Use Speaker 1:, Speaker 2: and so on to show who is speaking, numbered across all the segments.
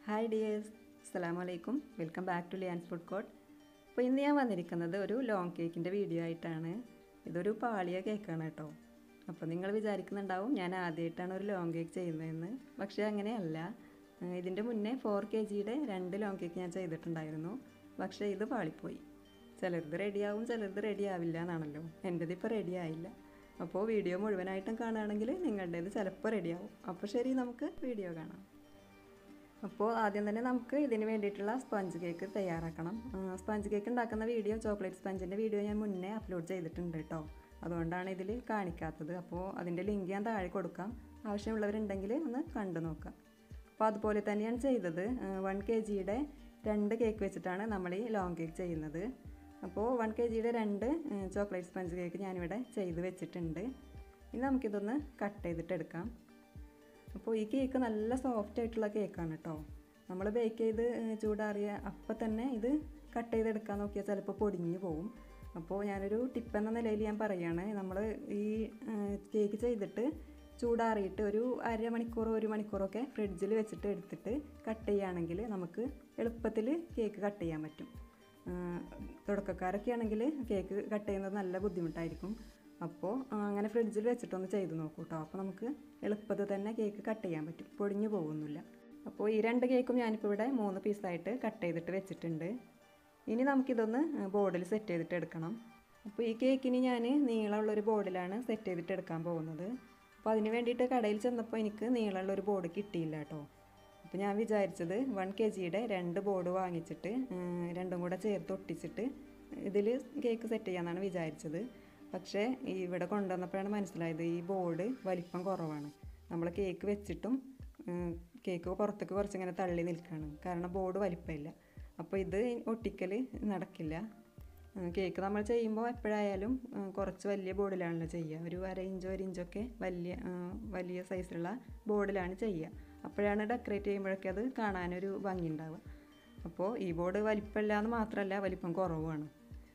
Speaker 1: hi dears അസ്സലാമു അലൈക്കും welcome back to Liyans food court അപ്പോൾ ഇന്ന് ഞാൻ വന്നിരിക്കുന്നത് ഒരു ലോങ് കേക്കിൻ്റെ വീഡിയോ ആയിട്ടാണ് ഇതൊരു പാളിയ കേക്കാണ് കേട്ടോ അപ്പോൾ നിങ്ങൾ വിചാരിക്കുന്നുണ്ടാവും ഞാൻ ആദ്യമായിട്ടാണ് ഒരു ലോങ് കേക്ക് ചെയ്യുന്നതെന്ന് പക്ഷേ അങ്ങനെയല്ല ഏഹ് ഇതിൻ്റെ മുന്നേ ഫോർ കെ ജിയുടെ രണ്ട് ലോങ് കേക്ക് ഞാൻ ചെയ്തിട്ടുണ്ടായിരുന്നു പക്ഷേ ഇത് പാളിപ്പോയി ചിലരത് റെഡിയാവും ചിലരത് റെഡി ആവില്ല എന്നാണല്ലോ എൻ്റെത് ഇപ്പോൾ റെഡി ആയില്ല അപ്പോൾ വീഡിയോ മുഴുവനായിട്ടും കാണുകയാണെങ്കിൽ നിങ്ങളുടേത് ചിലപ്പോൾ റെഡിയാവും അപ്പോൾ ശരി നമുക്ക് വീഡിയോ കാണാം അപ്പോൾ ആദ്യം തന്നെ നമുക്ക് ഇതിന് വേണ്ടിയിട്ടുള്ള സ്പഞ്ച് കേക്ക് തയ്യാറാക്കണം ആ, സ്പഞ്ച് കേക്ക് ഉണ്ടാക്കുന്ന വീഡിയോ ചോക്ലേറ്റ് സ്പഞ്ചിൻ്റെ വീഡിയോ ഞാൻ മുന്നേ അപ്ലോഡ് ചെയ്തിട്ടുണ്ട് കേട്ടോ അതുകൊണ്ടാണ് ഇതിൽ കാണിക്കാത്തത് അപ്പോൾ അതിൻ്റെ ലിങ്ക് ഞാൻ താഴെ കൊടുക്കാം ആവശ്യമുള്ളവരുണ്ടെങ്കിൽ ഒന്ന് കണ്ടു നോക്കാം അപ്പോൾ അതുപോലെ തന്നെയാണ് ചെയ്തത് വൺ കെ ജിയുടെ രണ്ട് കേക്ക് വെച്ചിട്ടാണ് നമ്മൾ ഈ ലോങ് കേക്ക് ചെയ്യുന്നത് അപ്പോൾ വൺ കെ ജിയുടെ രണ്ട് ചോക്ലേറ്റ് സ്പഞ്ച് കേക്ക് ഞാനിവിടെ ചെയ്ത് വെച്ചിട്ടുണ്ട് ഇനി നമുക്കിതൊന്ന് കട്ട് ചെയ്തിട്ട് എടുക്കാം അപ്പോൾ ഈ കേക്ക് നല്ല സോഫ്റ്റ് ആയിട്ടുള്ള കേക്കാണ് കേട്ടോ നമ്മൾ ബേക്ക് ചെയ്ത് ഏഹ്, ചൂടാറിയ അപ്പം തന്നെ ഇത് കട്ട് ചെയ്തെടുക്കാൻ നോക്കിയാൽ ചിലപ്പോൾ പൊടിഞ്ഞു പോകും അപ്പോൾ ഞാനൊരു ടിപ്പ് എന്ന നിലയിൽ ഞാൻ പറയുകയാണ് നമ്മൾ ഈ ഏഹ്, കേക്ക് ചെയ്തിട്ട് ചൂടാറിയിട്ട് ഒരു അരമണിക്കൂറോ ഒരു മണിക്കൂറൊക്കെ ഫ്രിഡ്ജിൽ വെച്ചിട്ട് എടുത്തിട്ട് കട്ട് ചെയ്യുകയാണെങ്കിൽ നമുക്ക് എളുപ്പത്തിൽ കേക്ക് കട്ട് ചെയ്യാൻ പറ്റും ഏഹ്, തുടക്കക്കാരൊക്കെ ആണെങ്കിൽ കേക്ക് കട്ട് ചെയ്യുന്നത് നല്ല ബുദ്ധിമുട്ടായിരിക്കും അപ്പോൾ ആ, അങ്ങനെ ഫ്രിഡ്ജിൽ വെച്ചിട്ടൊന്ന് ചെയ്ത് നോക്കൂ കേട്ടോ അപ്പോൾ നമുക്ക് എളുപ്പത്തിൽ തന്നെ കേക്ക് കട്ട് ചെയ്യാൻ പറ്റും പൊടിഞ്ഞു പോകുന്നില്ല അപ്പോൾ ഈ രണ്ട് കേക്കും ഞാനിപ്പോൾ ഇവിടെ മൂന്ന് പീസായിട്ട് കട്ട് ചെയ്തിട്ട് വെച്ചിട്ടുണ്ട് ഇനി നമുക്കിതൊന്ന് ബോർഡിൽ സെറ്റ് ചെയ്തിട്ട് എടുക്കണം അപ്പോൾ ഈ കേക്കിന് ഞാൻ നീളമുള്ളൊരു ബോർഡിലാണ് സെറ്റ് ചെയ്തിട്ട് എടുക്കാൻ പോകുന്നത് അപ്പോൾ അതിന് വേണ്ടിയിട്ട് കടയിൽ ചെന്നപ്പോൾ എനിക്ക് നീളമുള്ളൊരു ബോർഡ് കിട്ടിയില്ല കേട്ടോ അപ്പോൾ ഞാൻ വിചാരിച്ചത് വൺ കെ ജിയുടെ രണ്ട് ബോർഡ് വാങ്ങിച്ചിട്ട് ഉം, രണ്ടും കൂടെ ചേർത്ത് ഒട്ടിച്ചിട്ട് ഇതിൽ കേക്ക് സെറ്റ് ചെയ്യാമെന്നാണ് വിചാരിച്ചത് പക്ഷേ ഇവിടെ കൊണ്ടുവന്നപ്പോഴാണ് മനസ്സിലായത് ഈ ബോർഡ് വലിപ്പം കുറവാണ് നമ്മൾ കേക്ക് വെച്ചിട്ടും ഉം, കേക്ക് പുറത്തേക്ക് കുറച്ചിങ്ങനെ തള്ളി നിൽക്കുകയാണ് കാരണം ബോർഡ് വലിപ്പമില്ല അപ്പോൾ ഇത് ഒട്ടിക്കൽ നടക്കില്ല ഉം, കേക്ക് നമ്മൾ ചെയ്യുമ്പോൾ എപ്പോഴായാലും ഉം, കുറച്ച് വലിയ ബോർഡിലാണല്ലോ ചെയ്യുക ഒരു അര ഇഞ്ചോ ഒരു ഇഞ്ചൊക്കെ വലിയ ഉം, വലിയ സൈസിലുള്ള ബോർഡിലാണ് ചെയ്യുക അപ്പോഴാണ് ഡെക്കറേറ്റ് ചെയ്യുമ്പോഴൊക്കെ അത് കാണാനൊരു ഭംഗി ഉണ്ടാവുക അപ്പോൾ ഈ ബോർഡ് വലിപ്പമില്ല എന്ന് മാത്രമല്ല വലിപ്പം കുറവുമാണ്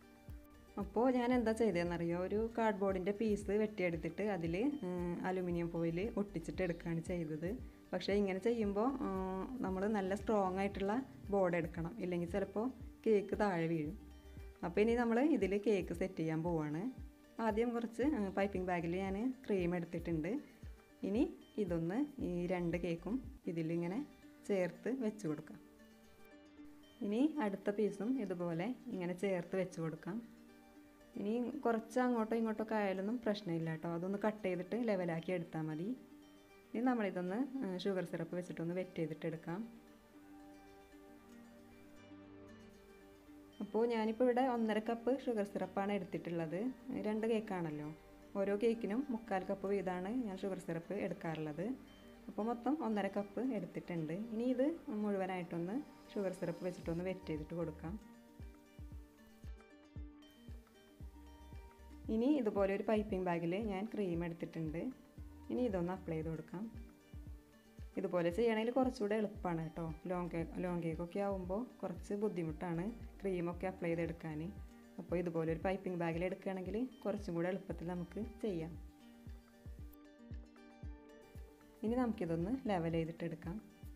Speaker 1: അപ്പോൾ ഞാൻ എന്താ ചെയ്തതെന്നറിയോ ഒരു കാർഡ്ബോർഡിൻ്റെ പീസ് വെട്ടിയെടുത്തിട്ട് അതിൽ അലുമിനിയം ഫോയിൽ ഒട്ടിച്ചിട്ട് എടുക്കുകയാണ് ചെയ്തത് പക്ഷേ ഇങ്ങനെ ചെയ്യുമ്പോൾ നമ്മൾ നല്ല സ്ട്രോങ് ആയിട്ടുള്ള ബോർഡ് എടുക്കണം ഇല്ലെങ്കിൽ ചിലപ്പോൾ കേക്ക് താഴെ വീഴും അപ്പോൾ ഇനി നമ്മൾ ഇതിൽ കേക്ക് സെറ്റ് ചെയ്യാൻ പോവാണ് ആദ്യം കുറച്ച് പൈപ്പിംഗ് ബാഗിൽ ഞാൻ ക്രീം എടുത്തിട്ടുണ്ട് ഇനി ഇതൊന്ന് ഈ രണ്ട് കേക്കും ഇതിലിങ്ങനെ ചേർത്ത് വെച്ച് കൊടുക്കാം ഇനി അടുത്ത പീസും ഇതുപോലെ ഇങ്ങനെ ചേർത്ത് വെച്ച് കൊടുക്കാം ഇനി കുറച്ച് അങ്ങോട്ടോ ഇങ്ങോട്ടൊക്കെ ആയാലൊന്നും പ്രശ്നമില്ല കേട്ടോ അതൊന്ന് കട്ട് ചെയ്തിട്ട് ലെവലാക്കി എടുത്താൽ മതി ഇനി നമ്മളിതൊന്ന് ഷുഗർ സിറപ്പ് വെച്ചിട്ടൊന്ന് വെറ്റ് ചെയ്തിട്ട് എടുക്കാം അപ്പോൾ ഞാനിപ്പോൾ ഇവിടെ ഒന്നര കപ്പ് ഷുഗർ സിറപ്പാണ് എടുത്തിട്ടുള്ളത് രണ്ട് കേക്കാണല്ലോ ഓരോ കേക്കിനും മുക്കാൽ കപ്പ് വീതമാണ് ഞാൻ ഷുഗർ സിറപ്പ് എടുക്കാറുള്ളത് അപ്പോൾ മൊത്തം ഒന്നര കപ്പ് എടുത്തിട്ടുണ്ട് ഇനി ഇത് മുഴുവനായിട്ടൊന്ന് ഷുഗർ സിറപ്പ് വെച്ചിട്ടൊന്ന് വെറ്റ് ചെയ്തിട്ട് കൊടുക്കാം ഇനി ഇതുപോലെ ഒരു പൈപ്പിംഗ് ബാഗിൽ ഞാൻ ക്രീം എടുത്തിട്ടുണ്ട് ഇനി ഇതൊന്ന് അപ്ലൈ ചെയ്ത് കൊടുക്കാം ഇതുപോലെ ചെയ്യണമെങ്കിൽ കുറച്ചുകൂടെ എളുപ്പമാണ് കേട്ടോ ലോങ് കേക്ക് ലോങ് കേക്കൊക്കെ ആകുമ്പോൾ കുറച്ച് ബുദ്ധിമുട്ടാണ് ക്രീമൊക്കെ അപ്ലൈ ചെയ്തെടുക്കാൻ അപ്പോൾ ഇതുപോലെ ഒരു പൈപ്പിംഗ് ബാഗിൽ എടുക്കുകയാണെങ്കിൽ കുറച്ചും കൂടെ എളുപ്പത്തിൽ നമുക്ക് ചെയ്യാം ഇനി നമുക്കിതൊന്ന് ലെവൽ ചെയ്തിട്ട് എടുക്കാം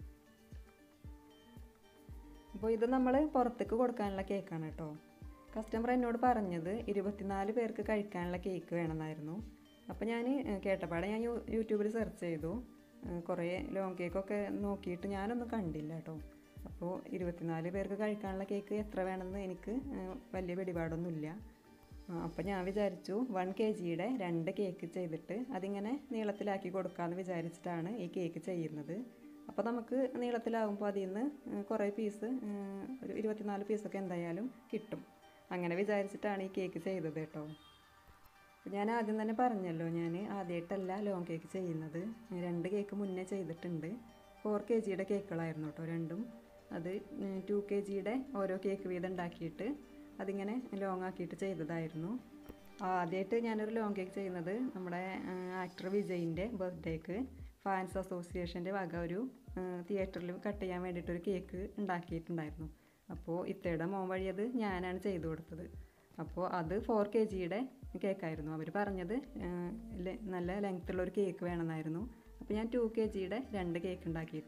Speaker 1: അപ്പോൾ ഇത് നമ്മൾ പുറത്തേക്ക് കൊടുക്കാനുള്ള കേക്കാണ് കേട്ടോ കസ്റ്റമർ എന്നോട് പറഞ്ഞത് ഇരുപത്തിനാല് പേർക്ക് കഴിക്കാനുള്ള കേക്ക് വേണമെന്നായിരുന്നു അപ്പോൾ ഞാൻ കേട്ടപ്പാടെ ഞാൻ യൂ- യൂട്യൂബിൽ സെർച്ച് ചെയ്തു ഏഹ് കുറേ ലോങ് കേക്കൊക്കെ നോക്കിയിട്ട് ഞാനൊന്നും കണ്ടില്ല കേട്ടോ അപ്പോൾ ഇരുപത്തിനാല് പേർക്ക് കഴിക്കാനുള്ള കേക്ക് എത്ര വേണമെന്ന് എനിക്ക് ഏഹ് വലിയ പിടിപാടൊന്നുമില്ല അപ്പോൾ ഞാൻ വിചാരിച്ചു വൺ കെ ജിയുടെ രണ്ട് കേക്ക് ചെയ്തിട്ട് അതിങ്ങനെ നീളത്തിലാക്കി കൊടുക്കാമെന്ന് വിചാരിച്ചിട്ടാണ് ഈ കേക്ക് ചെയ്യുന്നത് അപ്പോൾ നമുക്ക് നീളത്തിലാകുമ്പോൾ അതിൽ നിന്ന് കുറേ പീസ് ഒരു ഇരുപത്തിനാല് പീസൊക്കെ എന്തായാലും കിട്ടും അങ്ങനെ വിചാരിച്ചിട്ടാണ് ഈ കേക്ക് ചെയ്തത് കേട്ടോ ഞാൻ ആദ്യം തന്നെ പറഞ്ഞല്ലോ ഞാൻ ആദ്യമായിട്ടല്ല ലോങ് കേക്ക് ചെയ്യുന്നത് രണ്ട് കേക്ക് മുന്നേ ചെയ്തിട്ടുണ്ട് ഫോർ കെ ജിയുടെ കേക്കുകളായിരുന്നു കേട്ടോ രണ്ടും അത് ടു കെ ജിയുടെ ഓരോ കേക്ക് വീതം ഉണ്ടാക്കിയിട്ട് അതിങ്ങനെ ലോങ് ആക്കിയിട്ട് ചെയ്തതായിരുന്നു ആദ്യമായിട്ട് ഞാനൊരു ലോങ് കേക്ക് ചെയ്യുന്നത് നമ്മുടെ ആക്ടർ വിജയിൻ്റെ ബർത്ത്ഡേക്ക് ഫാൻസ് അസോസിയേഷൻ്റെ വക ഒരു തിയേറ്ററിൽ കട്ട് ചെയ്യാൻ വേണ്ടിയിട്ടൊരു കേക്ക് ഉണ്ടാക്കിയിട്ടുണ്ടായിരുന്നു അപ്പോൾ ഇത്തയുടെ മോൻ വഴി അത് ഞാനാണ് ചെയ്തു കൊടുത്തത് അപ്പോൾ അത് ഫോർ കെ ജിയുടെ കേക്കായിരുന്നു അവർ പറഞ്ഞത് ആ, ലെ- നല്ല ലെങ്ത്തുള്ള ഒരു കേക്ക് വേണമെന്നായിരുന്നു അപ്പോൾ ഞാൻ ടു കെ ജിയുടെ രണ്ട് കേക്ക് ഉണ്ടാക്കിയിട്ട്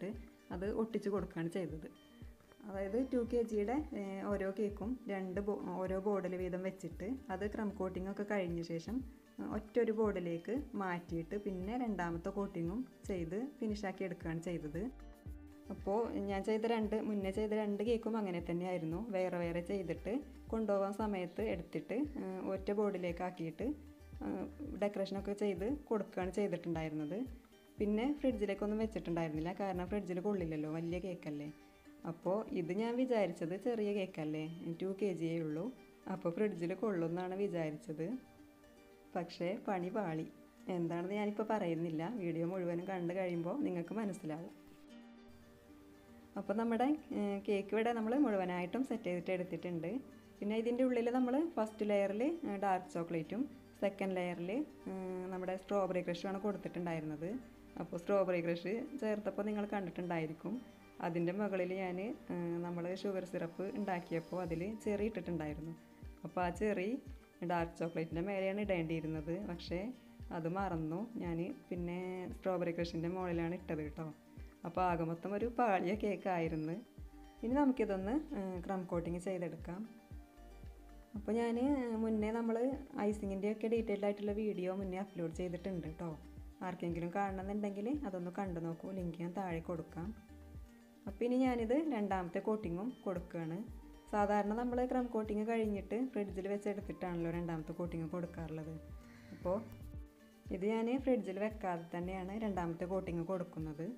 Speaker 1: അത് ഒട്ടിച്ച് കൊടുക്കുകയാണ് ചെയ്തത് അതായത് ടു കെ ജിയുടെ ഓരോ കേക്കും രണ്ട് ബോ ഓരോ ബോർഡിൽ വീതം വെച്ചിട്ട് അത് ക്രം കോട്ടിംഗ് ഒക്കെ കഴിഞ്ഞ ശേഷം ഒറ്റ ഒരു ബോർഡിലേക്ക് മാറ്റിയിട്ട് പിന്നെ രണ്ടാമത്തെ കോട്ടിങ്ങും ചെയ്ത് ഫിനിഷാക്കി എടുക്കുകയാണ് ചെയ്തത് അപ്പോൾ ഞാൻ ചെയ്ത രണ്ട് മുന്നേ ചെയ്ത രണ്ട് കേക്കും അങ്ങനെ തന്നെയായിരുന്നു വേറെ വേറെ ചെയ്തിട്ട് കൊണ്ടുപോകാൻ സമയത്ത് എടുത്തിട്ട് ഒറ്റ ബോർഡിലേക്ക് ആക്കിയിട്ട് ഡെക്കറേഷനൊക്കെ ചെയ്ത് കൊടുക്കുകയാണ് ചെയ്തിട്ടുണ്ടായിരുന്നത് പിന്നെ ഫ്രിഡ്ജിലേക്കൊന്നും വെച്ചിട്ടുണ്ടായിരുന്നില്ല കാരണം ഫ്രിഡ്ജിൽ കൊള്ളില്ലല്ലോ വലിയ കേക്കല്ലേ അപ്പോൾ ഇത് ഞാൻ വിചാരിച്ചത് ചെറിയ കേക്കല്ലേ ടു കെ ജിയേ ഉള്ളൂ അപ്പോൾ ഫ്രിഡ്ജിൽ കൊള്ളുമെന്നാണ് വിചാരിച്ചത് പക്ഷേ പണി പാളി എന്താണെന്ന് ഞാനിപ്പോൾ പറയുന്നില്ല വീഡിയോ മുഴുവനും കണ്ടു കഴിയുമ്പോൾ നിങ്ങൾക്ക് മനസ്സിലാവും അപ്പോൾ നമ്മുടെ കേക്ക് ഇവിടെ നമ്മൾ മുഴുവനായിട്ടും സെറ്റ് ചെയ്തിട്ട് എടുത്തിട്ടുണ്ട് പിന്നെ ഇതിൻ്റെ ഉള്ളിൽ നമ്മൾ ഫസ്റ്റ് ലെയറിൽ ഡാർക്ക് ചോക്ലേറ്റും സെക്കൻഡ് ലെയറിൽ നമ്മുടെ സ്ട്രോബെറി ക്രഷുമാണ് കൊടുത്തിട്ടുണ്ടായിരുന്നത് അപ്പോൾ സ്ട്രോബെറി ക്രഷ് ചേർത്തപ്പോൾ നിങ്ങൾ കണ്ടിട്ടുണ്ടായിരിക്കും അതിൻ്റെ മുകളിൽ ഞാൻ നമ്മൾ ഷുഗർ സിറപ്പ് ഉണ്ടാക്കിയപ്പോൾ അതിൽ ചെറി ഇട്ടിട്ടുണ്ടായിരുന്നു അപ്പോൾ ആ ചെറി ഡാർക്ക് ചോക്ലേറ്റിൻ്റെ മേലെയാണ് ഇടേണ്ടിയിരുന്നത് പക്ഷേ അത് മറന്നു ഞാൻ പിന്നെ സ്ട്രോബെറി ക്രഷിൻ്റെ മുകളിലാണ് ഇട്ടത് കേട്ടോ അപ്പോൾ ആകെ മൊത്തം ഒരു പാളിയ കേക്കായിരുന്നു ഇനി നമുക്കിതൊന്ന് ക്രം കോട്ടിങ് ചെയ്തെടുക്കാം അപ്പോൾ ഞാൻ മുന്നേ നമ്മൾ ഐസിങ്ങിൻ്റെ ഒക്കെ ഡീറ്റെയിൽഡ് ആയിട്ടുള്ള വീഡിയോ മുന്നേ അപ്ലോഡ് ചെയ്തിട്ടുണ്ട് കേട്ടോ ആർക്കെങ്കിലും കാണണമെന്നുണ്ടെങ്കിൽ അതൊന്ന് കണ്ടു നോക്കൂ ലിങ്ക് ഞാൻ താഴെ കൊടുക്കാം അപ്പോൾ ഇനി ഞാനിത് രണ്ടാമത്തെ കോട്ടിങ്ങും കൊടുക്കുകയാണ് സാധാരണ നമ്മൾ ക്രം കോട്ടിങ് കഴിഞ്ഞിട്ട് ഫ്രിഡ്ജിൽ വെച്ചെടുത്തിട്ടാണല്ലോ രണ്ടാമത്തെ കോട്ടിങ് കൊടുക്കാറുള്ളത് അപ്പോൾ ഇത് ഞാൻ ഫ്രിഡ്ജിൽ വെക്കാതെ തന്നെയാണ് രണ്ടാമത്തെ കോട്ടിങ് കൊടുക്കുന്നത്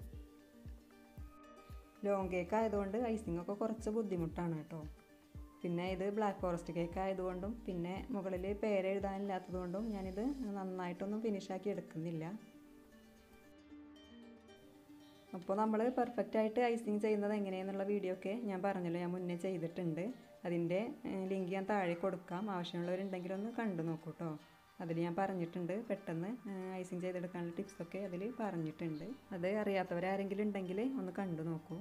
Speaker 1: ലോങ് കേക്ക് ആയതുകൊണ്ട് ഐസിംഗ് ഒക്കെ കുറച്ച് ബുദ്ധിമുട്ടാണ് കേട്ടോ പിന്നെ ഇത് ബ്ലാക്ക് ഫോറസ്റ്റ് കേക്ക് ആയതുകൊണ്ടും പിന്നെ മുകളിൽ പേരെഴുതാനില്ലാത്തതുകൊണ്ടും ഞാനിത് നന്നായിട്ടൊന്നും ഫിനിഷാക്കി എടുക്കുന്നില്ല അപ്പോൾ നമ്മൾ പെർഫെക്റ്റ് ആയിട്ട് ഐസിങ് ചെയ്യുന്നത് എങ്ങനെയെന്നുള്ള വീഡിയോ ഒക്കെ ഞാൻ പറഞ്ഞല്ലോ ഞാൻ മുന്നേ ചെയ്തിട്ടുണ്ട് അതിൻ്റെ ലിങ്ക് ഞാൻ താഴെ കൊടുക്കാം ആവശ്യമുള്ളവരുണ്ടെങ്കിൽ ഒന്ന് കണ്ടു നോക്കൂ കേട്ടോ അതിൽ ഞാൻ പറഞ്ഞിട്ടുണ്ട് പെട്ടെന്ന് ഐസിങ് ചെയ്തെടുക്കാനുള്ള ടിപ്സൊക്കെ അതിൽ പറഞ്ഞിട്ടുണ്ട് അത് അറിയാത്തവരാരെങ്കിലും ഉണ്ടെങ്കിൽ ഒന്ന് കണ്ടു നോക്കൂ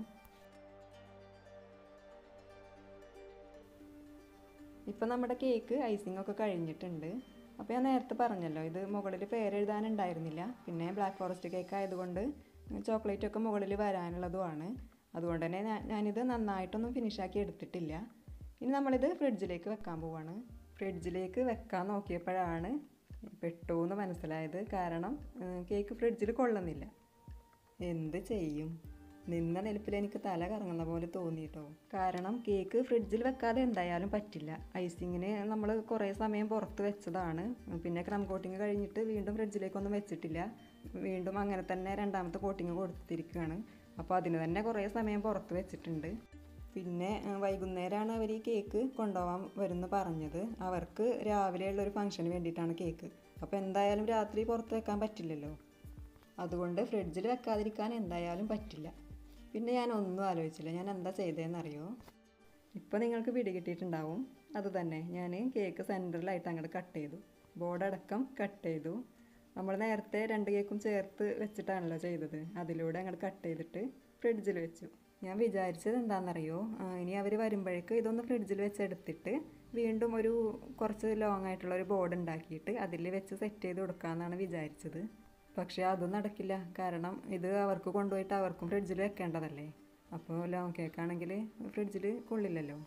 Speaker 1: ഇപ്പം നമ്മുടെ കേക്ക് ഐസിംഗ് ഒക്കെ കഴിഞ്ഞിട്ടുണ്ട് അപ്പോൾ ഞാൻ നേരത്തെ പറഞ്ഞല്ലോ ഇത് മുകളിൽ പേരെഴുതാനുണ്ടായിരുന്നില്ല പിന്നെ ബ്ലാക്ക് ഫോറസ്റ്റ് കേക്ക് ആയതുകൊണ്ട് ചോക്ലേറ്റ് ഒക്കെ മുകളിൽ വരാനുള്ളതുമാണ് അതുകൊണ്ട് തന്നെ ഞാനിത് നന്നായിട്ടൊന്നും ഫിനിഷാക്കി എടുത്തിട്ടില്ല ഇനി നമ്മളിത് ഫ്രിഡ്ജിലേക്ക് വെക്കാൻ പോവാണ് ഫ്രിഡ്ജിലേക്ക് വെക്കാൻ നോക്കിയപ്പോഴാണ് പെട്ടു എന്ന് മനസ്സിലായത് കാരണം കേക്ക് ഫ്രിഡ്ജിൽ കൊള്ളുന്നില്ല എന്ത് ചെയ്യും നിന്ന നിലപ്പിൽ എനിക്ക് തല കറങ്ങുന്ന പോലെ തോന്നിയിട്ടോ കാരണം കേക്ക് ഫ്രിഡ്ജിൽ വെക്കാതെ എന്തായാലും പറ്റില്ല ഐസിങ്ങിന് നമ്മൾ കുറേ സമയം പുറത്ത് വെച്ചതാണ് പിന്നെ ക്രം കോട്ടിങ് കഴിഞ്ഞിട്ട് വീണ്ടും ഫ്രിഡ്ജിലേക്കൊന്നും വെച്ചിട്ടില്ല വീണ്ടും അങ്ങനെ തന്നെ രണ്ടാമത്തെ കോട്ടിങ് കൊടുത്തിരിക്കുകയാണ് അപ്പോൾ അതിന് തന്നെ കുറേ സമയം പുറത്ത് വെച്ചിട്ടുണ്ട് പിന്നെ വൈകുന്നേരമാണ് അവർ ഈ കേക്ക് കൊണ്ടുപോകാൻ വരുമെന്ന് പറഞ്ഞത് അവർക്ക് രാവിലെയുള്ള ഒരു ഫംഗ്ഷന് വേണ്ടിയിട്ടാണ് കേക്ക് അപ്പോൾ എന്തായാലും രാത്രി പുറത്ത് വെക്കാൻ പറ്റില്ലല്ലോ അതുകൊണ്ട് ഫ്രിഡ്ജിൽ വെക്കാതിരിക്കാൻ എന്തായാലും പറ്റില്ല പിന്നെ ഞാൻ ഒന്നും ആലോചിച്ചില്ല ഞാൻ എന്താ ചെയ്തതെന്നറിയോ ഇപ്പോൾ നിങ്ങൾക്ക് പിടി കിട്ടിയിട്ടുണ്ടാവും അത് തന്നെ ഞാൻ കേക്ക് സെൻറ്ററിലായിട്ട് അങ്ങോട്ട് കട്ട് ചെയ്തു ബോർഡടക്കം കട്ട് ചെയ്തു നമ്മൾ നേരത്തെ രണ്ട് കേക്കും ചേർത്ത് വെച്ചിട്ടാണല്ലോ ചെയ്തത് അതിലൂടെ അങ്ങോട്ട് കട്ട് ചെയ്തിട്ട് ഫ്രിഡ്ജിൽ വെച്ചു ഞാൻ വിചാരിച്ചത് എന്താണെന്നറിയോ ഇനി അവർ വരുമ്പോഴേക്ക് ഇതൊന്ന് ഫ്രിഡ്ജിൽ വെച്ച് എടുത്തിട്ട് വീണ്ടും ഒരു കുറച്ച് ലോങ് ആയിട്ടുള്ള ഒരു ബോർഡ് ഉണ്ടാക്കിയിട്ട് അതിൽ വെച്ച് സെറ്റ് ചെയ്ത് കൊടുക്കാമെന്നാണ് വിചാരിച്ചത് പക്ഷേ അതും നടക്കില്ല കാരണം ഇത് അവർക്ക് കൊണ്ടുപോയിട്ട് അവർക്കും ഫ്രിഡ്ജിൽ വെക്കേണ്ടതല്ലേ അപ്പോൾ ലോങ് കേക്കാണെങ്കിൽ ഫ്രിഡ്ജിൽ കൊള്ളില്ലല്ലോ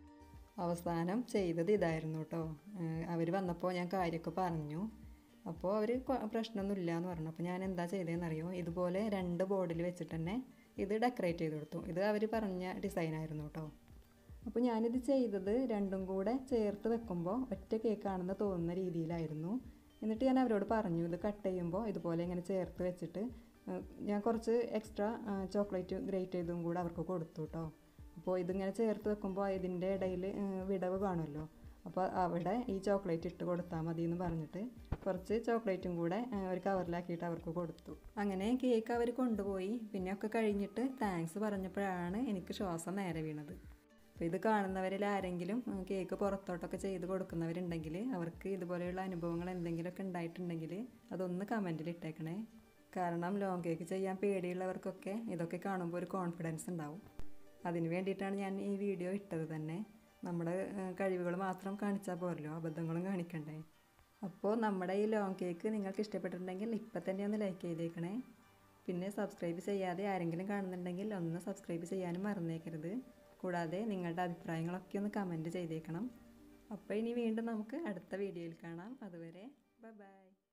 Speaker 1: അവസാനം ചെയ്തത് ഇതായിരുന്നു കേട്ടോ അവർ വന്നപ്പോൾ ഞാൻ കാര്യമൊക്കെ പറഞ്ഞു അപ്പോൾ അവർ പ്രശ്നമൊന്നുമില്ല എന്ന് പറഞ്ഞു അപ്പോൾ ഞാൻ എന്താ ചെയ്തതെന്നറിയോ ഇതുപോലെ രണ്ട് ബോർഡിൽ വെച്ചിട്ട് തന്നെ ഇത് ഡെക്കറേറ്റ് ചെയ്ത് കൊടുത്തു ഇത് അവർ പറഞ്ഞ ഡിസൈനായിരുന്നു കേട്ടോ അപ്പോൾ ഞാനിത് ചെയ്തത് രണ്ടും കൂടെ ചേർത്ത് വെക്കുമ്പോൾ ഒറ്റ കേക്കാണെന്ന് തോന്നുന്ന രീതിയിലായിരുന്നു എന്നിട്ട് ഞാൻ അവരോട് പറഞ്ഞു ഇത് കട്ട് ചെയ്യുമ്പോൾ ഇതുപോലെ ഇങ്ങനെ ചേർത്ത് വെച്ചിട്ട് ഞാൻ കുറച്ച് എക്സ്ട്രാ ചോക്ലേറ്റ് ഗ്രേറ്റ് ചെയ്തും കൂടെ അവർക്ക് കൊടുത്തു കേട്ടോ അപ്പോൾ ഇതിങ്ങനെ ചേർത്ത് വെക്കുമ്പോൾ ഇതിൻ്റെ ഇടയിൽ വിടവ് കാണുമല്ലോ അപ്പോൾ അവിടെ ഈ ചോക്ലേറ്റ് ഇട്ട് കൊടുത്താൽ മതി എന്ന് പറഞ്ഞിട്ട് കുറച്ച് ചോക്ലേറ്റും കൂടെ ഒരു കവറിലാക്കിയിട്ട് അവർക്ക് കൊടുത്തു അങ്ങനെ കേക്ക് അവർ കൊണ്ടുപോയി പിന്നെ ഒക്കെ കഴിഞ്ഞിട്ട് താങ്ക്സ് പറഞ്ഞപ്പോഴാണ് എനിക്ക് ശ്വാസം നേരെ വീണത് അപ്പോൾ ഇത് കാണുന്നവരിൽ ആരെങ്കിലും കേക്ക് പുറത്തോട്ടൊക്കെ ചെയ്ത് കൊടുക്കുന്നവരുണ്ടെങ്കിൽ അവർക്ക് ഇതുപോലെയുള്ള അനുഭവങ്ങൾ എന്തെങ്കിലുമൊക്കെ ഉണ്ടായിട്ടുണ്ടെങ്കിൽ അതൊന്ന് കമൻറ്റിൽ ഇട്ടേക്കണേ കാരണം ലോങ് കേക്ക് ചെയ്യാൻ പേടിയുള്ളവർക്കൊക്കെ ഇതൊക്കെ കാണുമ്പോൾ ഒരു കോൺഫിഡൻസ് ഉണ്ടാവും അതിന് വേണ്ടിയിട്ടാണ് ഞാൻ ഈ വീഡിയോ ഇട്ടത് തന്നെ നമ്മുടെ കഴിവുകൾ മാത്രം കാണിച്ചാൽ പോരല്ലോ അബദ്ധങ്ങളും കാണിക്കണ്ടേ അപ്പോൾ നമ്മുടെ ഈ ലോങ് കേക്ക് നിങ്ങൾക്ക് ഇഷ്ടപ്പെട്ടിട്ടുണ്ടെങ്കിൽ ഇപ്പം തന്നെ ഒന്ന് ലൈക്ക് ചെയ്തേക്കണേ പിന്നെ സബ്സ്ക്രൈബ് ചെയ്യാതെ ആരെങ്കിലും കാണുന്നുണ്ടെങ്കിൽ ഒന്ന് സബ്സ്ക്രൈബ് ചെയ്യാനും മറന്നേക്കരുത് കൂടാതെ നിങ്ങളുടെ അഭിപ്രായങ്ങളൊക്കെ ഒന്ന് കമൻറ്റ് ചെയ്തേക്കണം അപ്പോൾ ഇനി വീണ്ടും നമുക്ക് അടുത്ത വീഡിയോയിൽ കാണാം അതുവരെ ബൈ